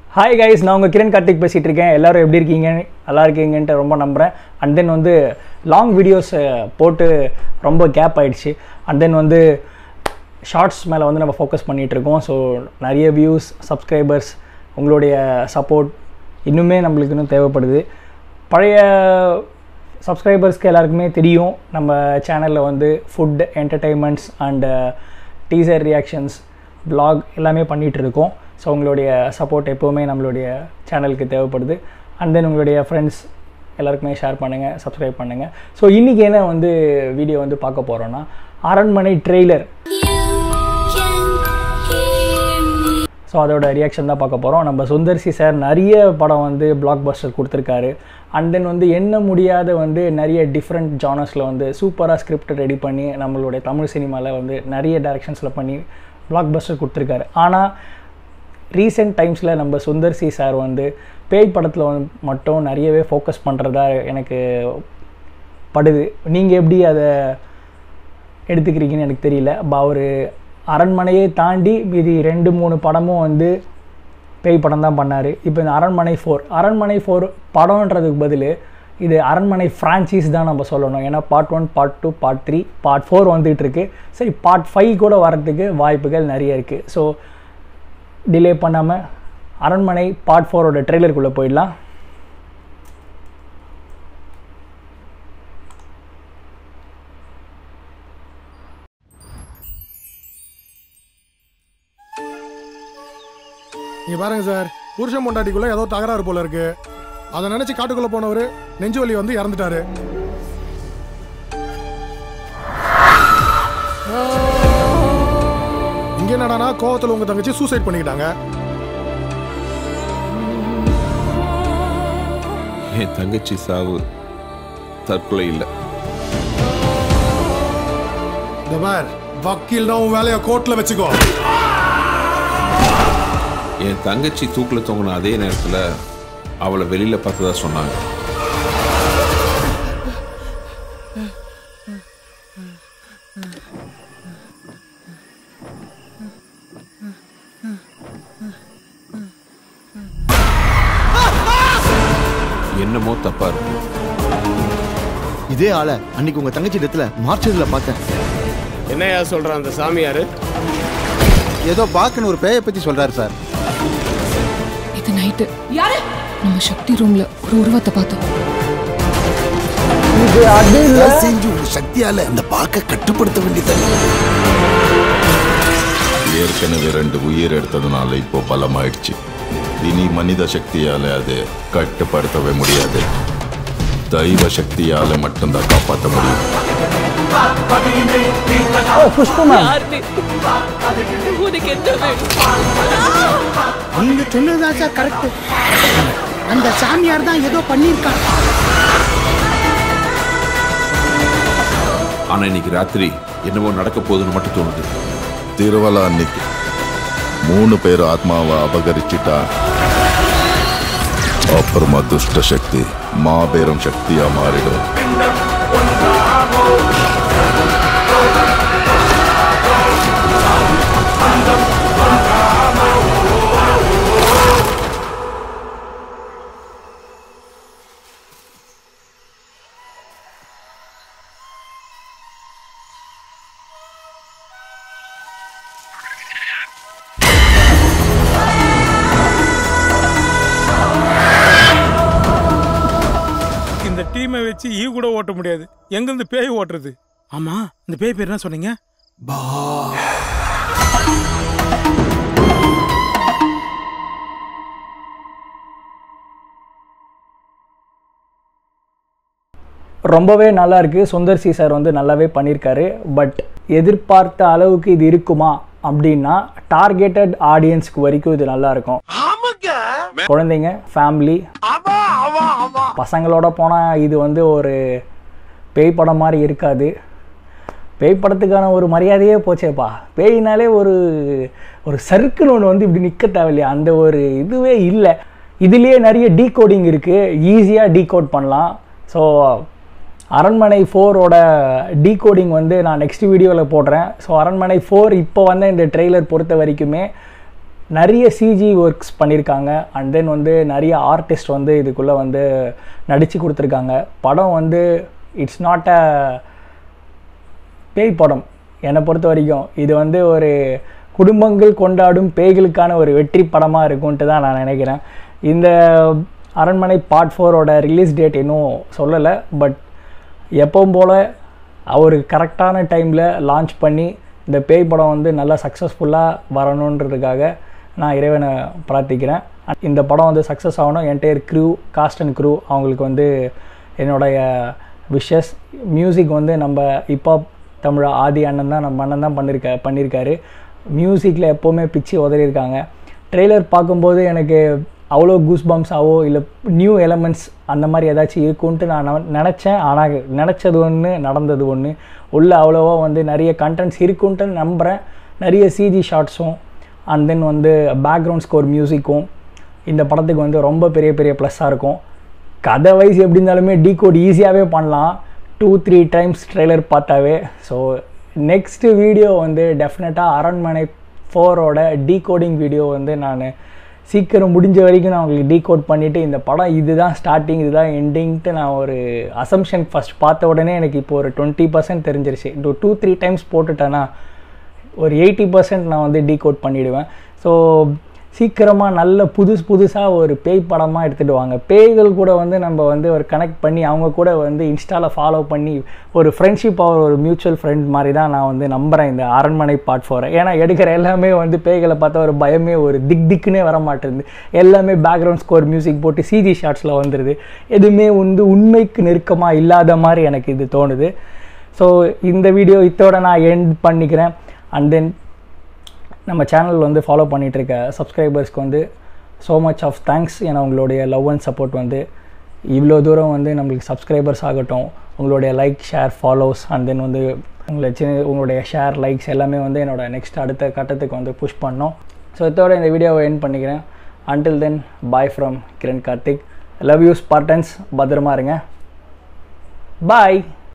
hi guys நான் உங்கள் கிரண் கார்த்திக் பேசிகிட்டு இருக்கேன் எல்லாரும் எப்படி இருக்கீங்க நல்லா இருக்கீங்கன்ட்டு ரொம்ப நம்புகிறேன் அண்ட் தென் வந்து லாங் வீடியோஸ் போட்டு ரொம்ப கேப் ஆயிடுச்சு அண்ட் தென் வந்து ஷார்ட்ஸ் மேலே வந்து நம்ம ஃபோக்கஸ் பண்ணிகிட்டு இருக்கோம் ஸோ நிறைய வியூஸ் சப்ஸ்கிரைபர்ஸ் உங்களுடைய சப்போர்ட் இன்னுமே நம்மளுக்கு இன்னும் தேவைப்படுது பழைய சப்ஸ்கிரைபர்ஸ்க்கு எல்லாருக்குமே தெரியும் நம்ம சேனலில் வந்து food entertainments and teaser reactions vlog எல்லாமே பண்ணிகிட்டு இருக்கோம் ஸோ உங்களுடைய சப்போர்ட் எப்போவுமே நம்மளுடைய சேனலுக்கு தேவைப்படுது அண்ட் தென் உங்களுடைய ஃப்ரெண்ட்ஸ் எல்லாருக்குமே ஷேர் பண்ணுங்கள் சப்ஸ்கிரைப் பண்ணுங்கள் ஸோ இன்றைக்கி என்ன வந்து வீடியோ வந்து பார்க்க போகிறோன்னா அரண்மனை ட்ரெய்லர் ஸோ அதோட ரியாக்ஷன் தான் பார்க்க போகிறோம் நம்ம சுந்தர்சி சார் நிறைய படம் வந்து பிளாக் பஸ்டர் கொடுத்துருக்காரு அண்ட் தென் வந்து என்ன முடியாத வந்து நிறைய டிஃப்ரெண்ட் ஜானர்ஸில் வந்து சூப்பராக ஸ்கிரிப்ட் ரெடி பண்ணி நம்மளுடைய தமிழ் சினிமாவில் வந்து நிறைய டைரக்ஷன்ஸில் பண்ணி பிளாக் பஸ்டர் கொடுத்துருக்காரு ஆனால் ரீசெண்ட் டைம்ஸில் நம்ம சுந்தர்சி சார் வந்து பேய் படத்தில் வந்து மட்டும் நிறையவே ஃபோக்கஸ் பண்ணுறதா எனக்கு படுது நீங்கள் எப்படி அதை எடுத்துக்கிறீங்கன்னு எனக்கு தெரியல அவர் அரண்மனையை தாண்டி மீதி ரெண்டு மூணு படமும் வந்து பேய் படம் தான் பண்ணார் இப்போ இந்த அரண்மனை ஃபோர் அரண்மனை ஃபோர் படம்ன்றதுக்கு பதில் இது அரண்மனை ஃப்ரான்ச்சைஸ் தான் நம்ம சொல்லணும் ஏன்னா part one part two part three part four வந்துகிட்டு இருக்கு சரி பார்ட் ஃபைவ் கூட வரதுக்கு வாய்ப்புகள் நிறைய இருக்குது ஸோ டிலே பண்ணாமல் அரண்மனை பார்ட் ஃபோரோட ட்ரெய்லருக்குள்ளே போயிடலாம் நீங்க பாருங்க சார் புருஷன் பொண்டாட்டிக்குள்ள ஏதோ தகராறு போல இருக்கு அதை நினைச்சு காட்டுக்குள்ள போனவர் நெஞ்சு வலி வந்து இறந்துட்டாரு இங்க என்னடானா கோவத்துல உங்க தங்கச்சி சூசைட் பண்ணிக்கிட்டாங்க என் தங்கச்சி சாவு தற்கொலை இல்லை இந்த பார் வக்கீல் தான் உன் வேலையை கோர்ட்ல வச்சுக்கோ என் தங்கச்சி தூக்கில் தொங்கின அதே நேரத்தில் அவளை வெளியில் பார்த்ததா சொன்னாங்க என்னமோ தப்பா இருக்கு இதே ஆளை அன்னைக்கு உங்க தங்கச்சி இடத்துல மார்ச்சரியில பார்த்தேன் என்னையா சொல்றான் அந்த சாமியாரு ஏதோ பாக்குன்னு ஒரு பேயை பத்தி சொல்றாரு சார் இது நைட்டு நம்ம சக்தி ரூம்ல ஒரு உருவத்தை பார்த்தோம் இது அது இல்லை செஞ்சு உங்க சக்தியால அந்த பாக்க கட்டுப்படுத்த வேண்டியது ஏற்கனவே ரெண்டு உயிர் எடுத்ததுனால இப்போ பலமாயிடுச்சு இனி மனித சக்தியால அது கட்டுப்படுத்தவே முடியாது தெய்வ சக்தியால மட்டும்தான் காப்பாற்ற முடியும் புஷ்பு மேம் உனக்கு என்ன வேணும் நீங்க சொன்னதுதான் சார் கரெக்ட் அந்த சாமியார் தான் ஏதோ பண்ணியிருக்காங்க ஆனால் இன்னைக்கு ராத்திரி என்னவோ நடக்க போகுதுன்னு மட்டும் தோணுது திருவலா அன்னைக்கு மூணு பேர் ஆத்மாவை அபகரிச்சிட்டா அப்புறமா துஷ்ட சக்தி மாபெரும் சக்தியா மாறிடும் இந்த டீமை வச்சு ஈ கூட ஓட்ட முடியாது எங்கிருந்து பேய் ஓட்டுறது ஆமா இந்த பேய் பேர் என்ன சொன்னீங்க ரொம்பவே நல்லா இருக்கு சுந்தர் சி சார் வந்து நல்லாவே பண்ணியிருக்காரு பட் எதிர்பார்த்த அளவுக்கு இது இருக்குமா அப்படின்னா டார்கெட்டட் ஆடியன்ஸ்க்கு வரைக்கும் இது நல்லா இருக்கும் குழந்தைங்க ஃபேமிலி பசங்களோட போனால் இது வந்து ஒரு பேய் படம் மாதிரி இருக்காது பேய் படத்துக்கான ஒரு மரியாதையே போச்சேப்பா பேயினாலே ஒரு ஒரு சர்க்கிள் ஒன்று வந்து இப்படி நிற்க தேவையில்லையா அந்த ஒரு இதுவே இல்லை இதுலேயே நிறைய டீகோடிங் இருக்குது ஈஸியாக டீகோட் பண்ணலாம் ஸோ அரண்மனை ஃபோரோட டீகோடிங் வந்து நான் நெக்ஸ்ட் வீடியோவில் போடுறேன் ஸோ அரண்மனை ஃபோர் இப்போ வந்த இந்த ட்ரெய்லர் பொறுத்த வரைக்குமே நிறைய சிஜி ஒர்க்ஸ் பண்ணியிருக்காங்க அண்ட் தென் வந்து நிறைய ஆர்டிஸ்ட் வந்து இதுக்குள்ளே வந்து நடித்து கொடுத்துருக்காங்க படம் வந்து இட்ஸ் நாட் அ பேய் படம் என்னை பொறுத்த வரைக்கும் இது வந்து ஒரு குடும்பங்கள் கொண்டாடும் பேய்களுக்கான ஒரு வெற்றி படமாக இருக்கும்ன்ட்டு தான் நான் நினைக்கிறேன் இந்த அரண்மனை பார்ட் ஃபோரோட ரிலீஸ் டேட் இன்னும் சொல்லலை பட் எப்பவும் போல் அவர் கரெக்டான டைமில் லான்ச் பண்ணி இந்த பேய் படம் வந்து நல்லா சக்ஸஸ்ஃபுல்லாக வரணுன்றதுக்காக நான் இறைவனை பிரார்த்திக்கிறேன் இந்த படம் வந்து சக்ஸஸ் ஆகணும் entire crew cast and crew அவங்களுக்கு வந்து என்னுடைய விஷஸ் மியூசிக் வந்து நம்ம இப்போ தமிழ் ஆதி அண்ணன் தான் நம்ம அண்ணன் தான் பண்ணியிருக்க பண்ணியிருக்காரு மியூசிக்கில் எப்போவுமே பிச்சு உதறியிருக்காங்க ட்ரெய்லர் பார்க்கும்போது எனக்கு அவ்வளோ கூஸ் பம்ஸாவோ இல்லை நியூ எலமெண்ட்ஸ் அந்த மாதிரி ஏதாச்சும் இருக்குன்ட்டு நான் நெ- நினச்சேன் ஆனால் நினச்சது ஒன்று நடந்தது ஒன்று உள்ள அவ்வளோவா வந்து நிறைய கண்டென்ட்ஸ் இருக்குன்ட்டு நம்புகிறேன் நிறைய சிஜி ஷார்ட்ஸும் அண்ட் தென் வந்து பேக்ரவுண்ட் ஸ்கோர் மியூசிக்கும் இந்த படத்துக்கு வந்து ரொம்ப பெரிய பெரிய ப்ளஸ்ஸாக இருக்கும் கதை வைஸ் எப்படி இருந்தாலுமே டீ கோட் ஈஸியாகவே பண்ணலாம் டூ த்ரீ டைம்ஸ் ட்ரெய்லர் பார்த்தாவே ஸோ நெக்ஸ்ட் வீடியோ வந்து டெஃபினட்டாக அரண்மனை ஃபோரோட டீகோடிங் வீடியோ வந்து நான் சீக்கிரம் முடிஞ்ச வரைக்கும் நான் உங்களுக்கு டீகோட் பண்ணிவிட்டு இந்த படம் இதுதான் ஸ்டார்டிங் இதுதான் எண்டிங்ட்டு நான் ஒரு அசம்ஷன் ஃபஸ்ட் பார்த்த உடனே எனக்கு இப்போ ஒரு டுவெண்ட்டி பர்சன்ட் தெரிஞ்சிருச்சு டூ டூ த்ரீ டைம்ஸ் போட்டுட்டேன்னா ஒரு எயிட்டி பர்சன்ட் நான் வந்து டீகோட் பண்ணிவிடுவேன் ஸோ சீக்கிரமாக நல்ல புதுசு புதுசாக ஒரு பேய் படமாக எடுத்துகிட்டு வாங்க பேய்கள் கூட வந்து நம்ம வந்து ஒரு கனெக்ட் பண்ணி அவங்க கூட வந்து இன்ஸ்டாவில் ஃபாலோ பண்ணி ஒரு ஃப்ரெண்ட்ஷிப் அவர் ஒரு மியூச்சுவல் ஃப்ரெண்ட் மாதிரி தான் நான் வந்து நம்புகிறேன் இந்த அரண்மனை பார்ட் ஃபோரை ஏன்னா எடுக்கிற எல்லாமே வந்து பேய்களை பார்த்தா ஒரு பயமே ஒரு திக் திக்குன்னே வர மாட்டேங்குது எல்லாமே பேக்ரவுண்ட் ஸ்கோர் மியூசிக் போட்டு சிஜி ஷாட்ஸில் வந்துடுது எதுவுமே வந்து உண்மைக்கு நெருக்கமாக இல்லாத மாதிரி எனக்கு இது தோணுது ஸோ இந்த வீடியோ இத்தோட நான் எண்ட் பண்ணிக்கிறேன் அண்ட் தென் நம்ம சேனல் வந்து ஃபாலோ பண்ணிட்டு இருக்க சப்ஸ்கிரைபர்ஸ்க்கு வந்து ஸோ மச் ஆஃப் தேங்க்ஸ் ஏன்னா உங்களுடைய லவ் அண்ட் சப்போர்ட் வந்து இவ்வளோ தூரம் வந்து நம்மளுக்கு சப்ஸ்கிரைபர்ஸ் ஆகட்டும் உங்களுடைய like share follows and then வந்து உங்களை சின்ன உங்களுடைய ஷேர் லைக்ஸ் எல்லாமே வந்து என்னோட நெக்ஸ்ட் அடுத்த கட்டத்துக்கு வந்து புஷ் பண்ணோம் ஸோ இதோட இந்த வீடியோவை எண்ட் பண்ணிக்கிறேன் until then bye from Kiran Karthik love you Spartans பத்திரமா இருங்க பாய்